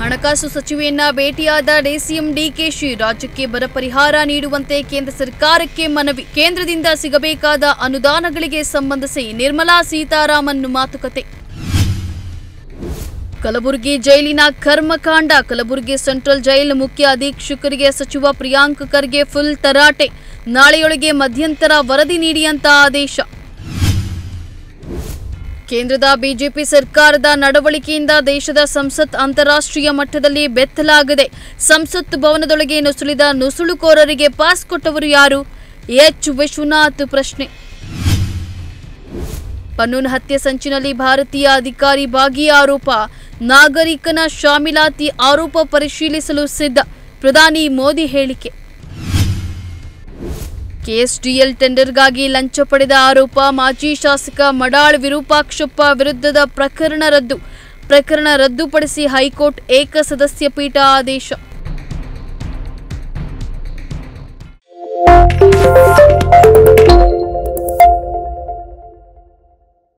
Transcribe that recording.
ಹಣಕಾಸು ಸಚಿವೆಯನ್ನ ಭೇಟಿಯಾದ ಡಿಸಿಎಂ ಡಿಕೆಶಿ ರಾಜ್ಯಕ್ಕೆ ಬರ ಪರಿಹಾರ ನೀಡುವಂತೆ ಕೇಂದ್ರ ಸರ್ಕಾರಕ್ಕೆ ಮನವಿ ಕೇಂದ್ರದಿಂದ ಸಿಗಬೇಕಾದ ಅನುದಾನಗಳಿಗೆ ಸಂಬಂಧಿಸಿ ನಿರ್ಮಲಾ ಸೀತಾರಾಮನ್ ಮಾತುಕತೆ ಕಲಬುರಗಿ ಜೈಲಿನ ಕರ್ಮಕಾಂಡ ಕಲಬುರಗಿ ಸೆಂಟ್ರಲ್ ಜೈಲ್ ಮುಖ್ಯ ಅಧೀಕ್ಷಕರಿಗೆ ಸಚಿವ ಪ್ರಿಯಾಂಕ್ ಖರ್ಗೆ ಫುಲ್ ತರಾಟೆ ನಾಳೆಯೊಳಗೆ ಮಧ್ಯಂತರ ವರದಿ ನೀಡಿ ಅಂತ ಆದೇಶ ಕೇಂದ್ರದ ಬಿಜೆಪಿ ಸರ್ಕಾರದ ನಡವಳಿಕೆಯಿಂದ ದೇಶದ ಸಂಸತ್ ಅಂತಾರಾಷ್ಟ್ರೀಯ ಮಟ್ಟದಲ್ಲಿ ಬೆತ್ತಲಾಗಿದೆ ಸಂಸತ್ ಭವನದೊಳಗೆ ನುಸುಳಿದ ನುಸುಳುಕೋರರಿಗೆ ಪಾಸ್ ಕೊಟ್ಟವರು ಯಾರು ಎಚ್ ವಿಶ್ವನಾಥ್ ಪ್ರಶ್ನೆ ಪನ್ನೂನ್ ಹತ್ಯೆ ಸಂಚಿನಲ್ಲಿ ಭಾರತೀಯ ಅಧಿಕಾರಿ ಭಾಗಿ ಆರೋಪ ನಾಗರಿಕನ ಶಾಮೀಲಾತಿ ಆರೋಪ ಪರಿಶೀಲಿಸಲು ಸಿದ್ಧ ಪ್ರಧಾನಿ ಮೋದಿ ಹೇಳಿಕೆ ಕೆಎಸ್ಡಿಎಲ್ ಟೆಂಡರ್ಗಾಗಿ ಲಂಚ ಪಡೆದ ಆರೋಪ ಮಾಜಿ ಶಾಸಕ ಮಡಾಳ್ ವಿರೂಪಾಕ್ಷಪ್ಪ ವಿರುದ್ಧದ ಪ್ರಕರಣ ರದ್ದು ಪ್ರಕರಣ ರದ್ದುಪಡಿಸಿ ಹೈಕೋರ್ಟ್ ಏಕಸದಸ್ಯ ಪೀಠ ಆದೇಶ